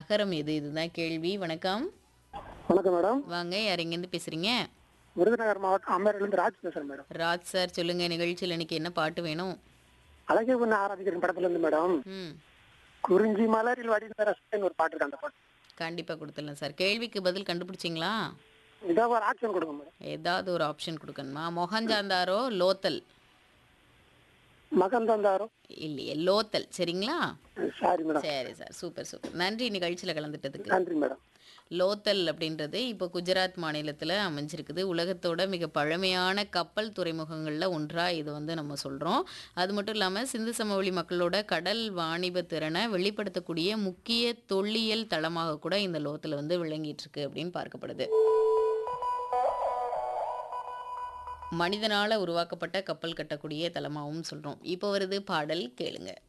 நகரம் எது இதுதான் கேள்வி வணக்கம் வணக்கம் மேடம் வாங்க யார் எங்கேருந்து பேசுறீங்க விருதுநகர் மாவட்டம் அமரிலிருந்து ராஜ் பேசுறேன் மேடம் ராஜ் சார் சொல்லுங்க நிகழ்ச்சியில் இன்னைக்கு என்ன பாட்டு வேணும் அழகே பொண்ணு ஆராதிக்கிற படத்துல இருந்து மேடம் ம் குறிஞ்சி மலரில் வடிந்த ரசத்தின் ஒரு பாட்டு இருக்கு அந்த பாட்டு கண்டிப்பா கொடுத்துடலாம் சார் கேள்விக்கு பதில் கண்டுபிடிச்சிங்களா இதாக ஒரு ஆக்ஷன் கொடுங்க மேடம் ஏதாவது ஒரு ஆப்ஷன் கொடுக்கணுமா மொஹஞ்சாந்தாரோ லோத்தல் மகன் தந்தாரோ இல்லையே லோத்தல் சரிங்களா சாரி மேடம் சரி சார் சூப்பர் சூப்பர் நன்றி நிகழ்ச்சியில் கலந்துட்டதுக்கு நன்றி மேடம் லோத்தல் அப்படின்றது இப்போ குஜராத் மாநிலத்தில் அமைஞ்சிருக்குது உலகத்தோட மிக பழமையான கப்பல் துறைமுகங்களில் ஒன்றாக இது வந்து நம்ம சொல்கிறோம் அது மட்டும் இல்லாமல் சிந்து சமவெளி மக்களோட கடல் வாணிப திறனை வெளிப்படுத்தக்கூடிய முக்கிய தொல்லியல் தளமாக கூட இந்த லோத்தில் வந்து விளங்கிட்டு இருக்கு அப்படின்னு பார்க்கப்படுது மனிதனால உருவாக்கப்பட்ட கப்பல் கட்டக்கூடிய தலமாகவும் சொல்கிறோம் இப்போ வருது பாடல் கேளுங்க